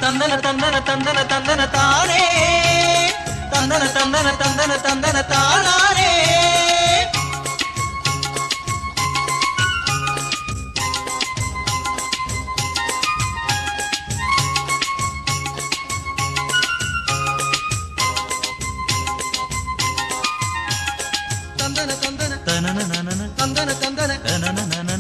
தந்தன தந்தன தந்தன தந்தன தானே தந்தன தந்தன தந்தன தந்தன தானானே தந்தன தந்தன தனன நனன தந்தன தந்தன தனன நனன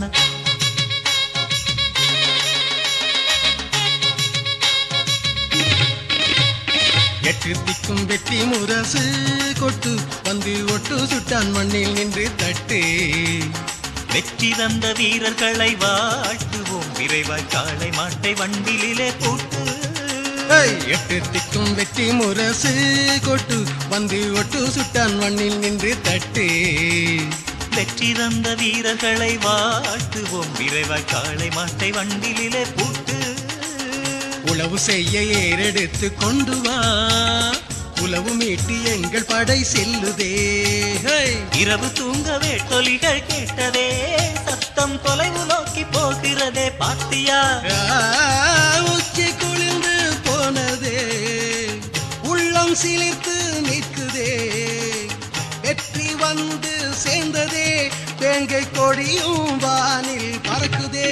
எட்டு திக்கும் வெட்டி முரசு கொட்டு வந்து ஒட்டு சுட்டான் மண்ணில் நின்று தட்டு வெற்றி தந்த வீரர்களை வாழ்த்துவோம் விரைவாய் காளை மாட்டை வண்டிலே கூட்டு ஏய், எட்டு திக்கும் வெட்டி முரசு கொட்டு வந்து ஒட்டு சுட்டான் மண்ணில் நின்று தட்டு வெற்றி தந்த வீரர்களை வாழ்த்துவோம் விரைவாய் காளை மாட்டை வண்டிலே பூட்டு உழவு செய்ய ஏறெடுத்து கொண்டு வா உழவு மீட்டு எங்கள் படை செல்லுதே ஹேய். இரவு தூங்கவே தொலிகள் கேட்டதே சத்தம் தொலைவு நோக்கி போகிறதே பாத்தியா ஆ, உச்சி குளிர்ந்து போனதே உள்ளம் சிலிர்த்து நிற்குதே வெற்றி வந்து சேர்ந்ததே வேங்கை கொடியும் வானில் பறக்குதே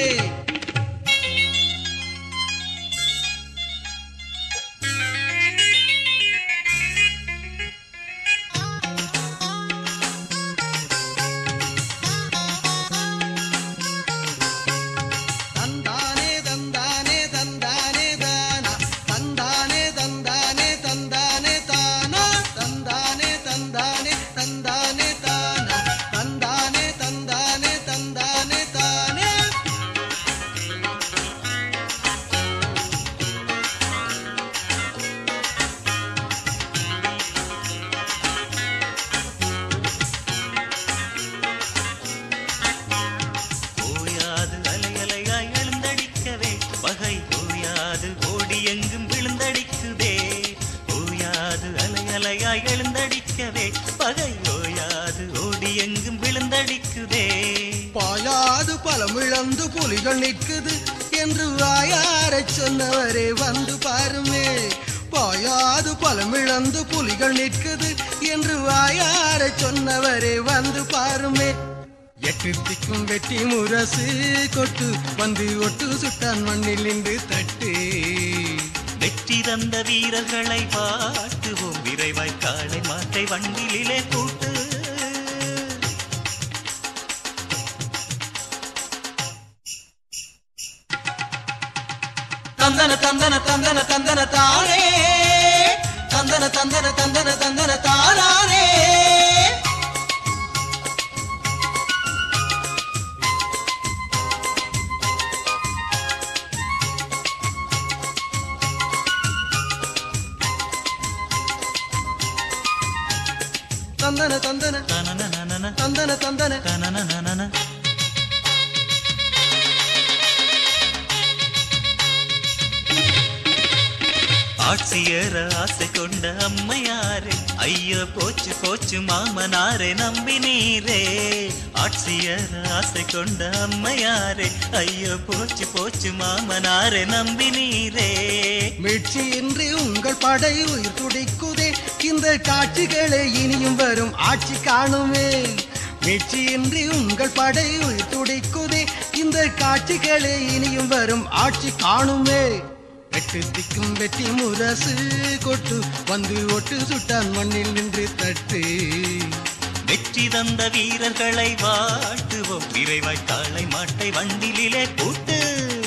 தந்தானே தந்தானே தந்தானே தானா தந்தானே தந்தானே தந்தானே தானா தந்தானே தந்தானே தந்தானே தானா தந்தானே தந்தானே தந்தானே தானே ஓயாது அலையலையாய் எழுந்தடிக்கவே பகை ஓயாது ஓடி எங்கும் விழுந்தடிக்குதே ஓயாது அலையலையாய் எழுந்தடிக்கவே பகை ஓயாது ஓடி எங்கும் விழுந்தடிக்குதே பாயாது பழமிழந்து புலிகள் நிற்குது என்று வாயாரச் சொன்னவரே வந்து பாருமே பாயாது பழமிழந்து புலிகள் நிற்குது என்று வாயாரச் சொன்னவரே வந்து பாருமே எட்டு திக்கும் வெட்டி முரசு கொட்டு வந்து ஒட்டு சுட்டான் மண்ணில் நின்று தட்டு வெற்றி தந்த வீரர்களை வாழ்த்துவோம் விரைவாய் காளை மாட்டை வண்டிலே கூட்டு தந்தன தந்தன தந்தன தந்தன தானே தந்தன தந்தன தந்தன தந்தன தானானே தந்தன தந்தன தனன நனன தந்தன தந்தன தனன நனன ஆட்சியர ஆசை கொண்ட அம்மையாரே ஐயோ போச்சு போச்சு மாமனாரே நம்பினீரே ஆட்சியர ஆசை கொண்ட அம்மையாரே ஐயோ போச்சு போச்சு மாமனாரே நம்பினீரே மீட்சியின்றி உங்கள் படை உயிர் துடிக்குதே இந்த காட்சிகளே இனியும் வரும் ஆட்சி காணுமே மீட்சியின்றி உங்கள் படை உயிர் துடிக்குதே இந்த காட்சிகளே இனியும் வரும் ஆட்சி காணுமே வெட்டு திக்கும் வெட்டி முரசு கொட்டு வந்து ஒட்டு சுட்டான் மண்ணில் நின்று தட்டு வெற்றி தந்த வீரர்களை வாழ்த்துவோம் விரைவாய் காளை மாட்டை வண்டிலே கூட்டு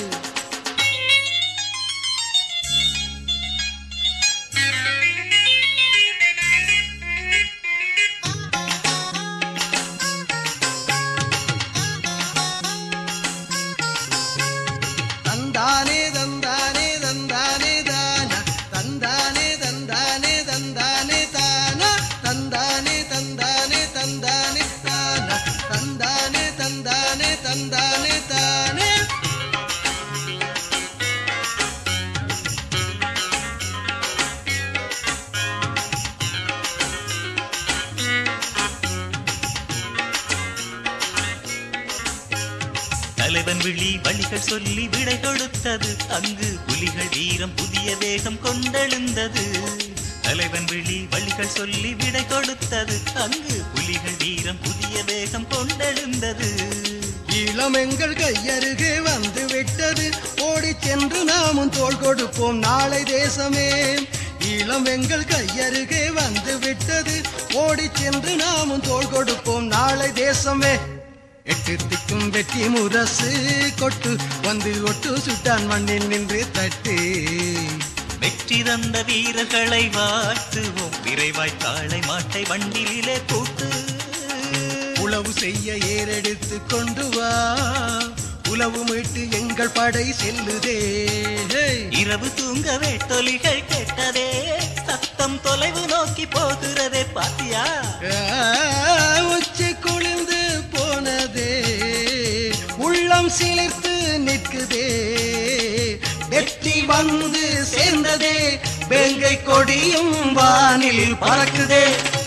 தந்தானே தந்தானே தந்தானே தானா தந்தானே தந்தானே தந்தானே தானா தந்தானே தந்தானே தந்தானே தானா தந்தானே தந்தானே தந்தானே தானே தலைவன் விழி வழிகள் சொல்லி விடை கொடுத்தது அங்கு புலிகள் வீரம் புதிய வேகம் கொண்டெழுந்தது தலைவன் விழி வழிகள் சொல்லி விடை கொடுத்தது அங்கு புலிகள் வீரம் புதிய வேகம் கொண்டெழுந்தது இளமெங்கள் கையருகே வந்து விட்டது ஓடிச் சென்று நாமும் தோள் கொடுப்போம் நாளை தேசமே இளமெங்கள் கையருகே வந்து விட்டது ஓடிச் சென்று நாமும் தோள் கொடுப்போம் நாளை தேசமே எட்டு திக்கும் வெற்றி முரசு கொட்டு வந்து ஒட்டு சுட்டான் மண்ணில் நின்று தட்டு வெற்றி தந்த வீரர்களை வாழ்த்துவோம் விரைவாய் காளை மாட்டை வண்டியிலே கூட்டு உளவு செய்ய ஏறெடுத்து கொண்டு வா உளவு மீட்டு எங்கள் படை செல்லுதே ஹேய்! இரவு தூங்கவே தொலிகள் கேட்டதே சத்தம் தொலைவு நோக்கி போகிறதே பாத்தியா ஆ, உச்சி குளிர்ந்து போனதே உள்ளம் சிலிர்த்து நிற்குதே வெற்றி வந்து சேர்ந்ததே வேங்கை கொடியும் வானில் பறக்குதே